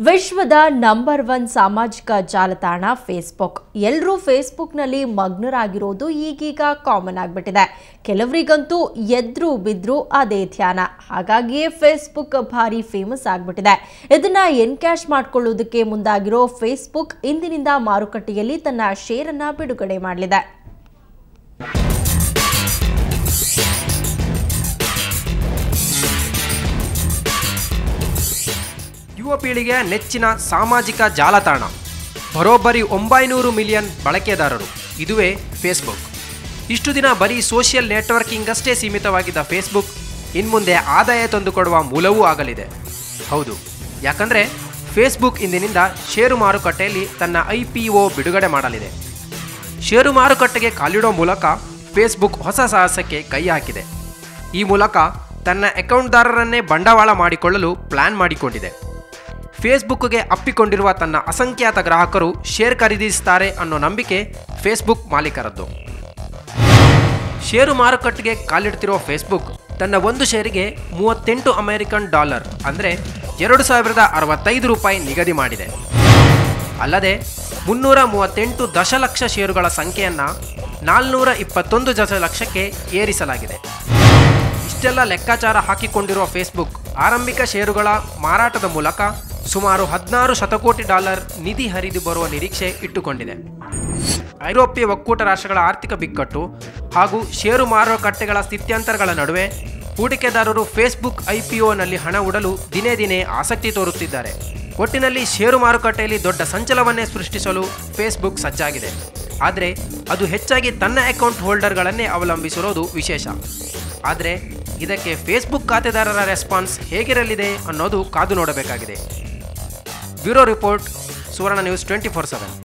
ವಿಶ್ವದ number one ಸಾಮಾಜಿಕ ಜಾಲತಾಣ ಫೇಸ್ಬುಕ್ ಎಲ್ಲರೂ ಫೇಸ್ಬುಕ್ನಲ್ಲಿ ಮಗ್ನರಾಗಿರೋದು ಈಗೀಗ ಕಾಮನ್ ಆಗಿಬಿಟ್ಟಿದೆ ಕೆಲವರಿಗಂತೂ ಎದ್ರು ಬಿದ್ರು ಅದೇ ಧ್ಯಾನ ಹಾಗಾಗಿಯೇ ಫೇಸ್ಬುಕ್ ಭಾರಿ ಫೇಮಸ್ ಆಗಿಬಿಟ್ಟಿದೆ ಇದನ್ನ ಎನ್ಕ್ಯಾಶ್ ಮಾಡ್ಕೊಳ್ಳೋದಕ್ಕೆ ಮುಂದಾಗಿರೋ ಫೇಸ್ಬುಕ್ ಇಂದಿನಿಂದ ಮಾರುಕಟ್ಟೆಯಲ್ಲಿ ತನ್ನ ಶೇರನ್ನ ಬಿಡುಗಡೆ ಮಾಡಲಿದೆ ಯುವ ಪೀಳಿಗೆಯ ನೆಚ್ಚಿನ ಸಾಮಾಜಿಕ ಜಾಲತಾಣ ಬರೋಬ್ಬರಿ ಒಂಬೈನೂರು ಮಿಲಿಯನ್ ಬಳಕೆದಾರರು ಇದುವೇ ಫೇಸ್ಬುಕ್ ಇಷ್ಟು ದಿನ ಬರೀ ಸೋಷಿಯಲ್ ನೆಟ್ವರ್ಕಿಂಗ್ ಅಷ್ಟೇ ಸೀಮಿತವಾಗಿದ್ದ ಫೇಸ್ಬುಕ್ ಇನ್ಮುಂದೆ ಆದಾಯ ತಂದುಕೊಡುವ ಮೂಲವೂ ಆಗಲಿದೆ ಹೌದು ಯಾಕಂದರೆ ಫೇಸ್ಬುಕ್ ಇಂದಿನಿಂದ ಷೇರು ಮಾರುಕಟ್ಟೆಯಲ್ಲಿ ತನ್ನ ಐ ಪಿ ಒ ಬಿಡುಗಡೆ ಮಾಡಲಿದೆ ಷೇರು ಮಾರುಕಟ್ಟೆಗೆ ಕಾಲಿಡೋ ಮೂಲಕ ಫೇಸ್ಬುಕ್ ಹೊಸ ಸಾಹಸಕ್ಕೆ ಕೈ ಹಾಕಿದೆ ಈ ಮೂಲಕ ತನ್ನ ಅಕೌಂಟ್ದಾರರನ್ನೇ ಬಂಡವಾಳ ಮಾಡಿಕೊಳ್ಳಲು ಪ್ಲಾನ್ ಮಾಡಿಕೊಂಡಿದೆ ಫೇಸ್ಬುಕ್ಗೆ ಅಪ್ಪಿಕೊಂಡಿರುವ ತನ್ನ ಅಸಂಖ್ಯಾತ ಗ್ರಾಹಕರು ಶೇರ್ ಖರೀದಿಸುತ್ತಾರೆ ಅನ್ನೋ ನಂಬಿಕೆ ಫೇಸ್ಬುಕ್ ಮಾಲೀಕರದ್ದು ಷೇರು ಮಾರುಕಟ್ಟೆಗೆ ಕಾಲಿಡ್ತಿರೋ ಫೇಸ್ಬುಕ್ ತನ್ನ ಒಂದು ಷೇರಿಗೆ ಮೂವತ್ತೆಂಟು ಅಮೆರಿಕನ್ ಡಾಲರ್ ಅಂದರೆ ಎರಡು ಸಾವಿರದ ಅರವತ್ತೈದು ರೂಪಾಯಿ ನಿಗದಿ ಮಾಡಿದೆ ಅಲ್ಲದೆ ಮುನ್ನೂರ ಮೂವತ್ತೆಂಟು ದಶಲಕ್ಷ ಷೇರುಗಳ ಸಂಖ್ಯೆಯನ್ನು ನಾಲ್ನೂರ ಇಪ್ಪತ್ತೊಂದು ದಶಲಕ್ಷಕ್ಕೆ ಏರಿಸಲಾಗಿದೆ ಇಷ್ಟೆಲ್ಲ ಲೆಕ್ಕಾಚಾರ ಹಾಕಿಕೊಂಡಿರುವ ಫೇಸ್ಬುಕ್ ಆರಂಭಿಕ ಷೇರುಗಳ ಮಾರಾಟದ ಮೂಲಕ ಸುಮಾರು ಹದಿನಾರು ಶತಕೋಟಿ ಡಾಲರ್ ನಿಧಿ ಹರಿದು ಬರುವ ನಿರೀಕ್ಷೆ ಇಟ್ಟುಕೊಂಡಿದೆ ಐರೋಪ್ಯ ಒಕ್ಕೂಟ ರಾಷ್ಟ್ರಗಳ ಆರ್ಥಿಕ ಬಿಕ್ಕಟ್ಟು ಹಾಗೂ ಷೇರು ಮಾರುಕಟ್ಟೆಗಳ ಸ್ಥಿತ್ಯಂತರಗಳ ನಡುವೆ ಹೂಡಿಕೆದಾರರು ಫೇಸ್ಬುಕ್ ಐಪಿಒನಲ್ಲಿ ಹಣ ಹೂಡಲು ದಿನೇ ದಿನೇ ಆಸಕ್ತಿ ತೋರುತ್ತಿದ್ದಾರೆ ಒಟ್ಟಿನಲ್ಲಿ ಷೇರು ಮಾರುಕಟ್ಟೆಯಲ್ಲಿ ದೊಡ್ಡ ಸಂಚಲವನ್ನೇ ಸೃಷ್ಟಿಸಲು ಫೇಸ್ಬುಕ್ ಸಜ್ಜಾಗಿದೆ ಆದರೆ ಅದು ಹೆಚ್ಚಾಗಿ ತನ್ನ ಅಕೌಂಟ್ ಹೋಲ್ಡರ್ಗಳನ್ನೇ ಅವಲಂಬಿಸಿರೋದು ವಿಶೇಷ ಆದರೆ ಇದಕ್ಕೆ ಫೇಸ್ಬುಕ್ ಖಾತೆದಾರರ ರೆಸ್ಪಾನ್ಸ್ ಹೇಗಿರಲಿದೆ ಅನ್ನೋದು ಕಾದು ನೋಡಬೇಕಾಗಿದೆ bureau report Suvarna News twenty four seven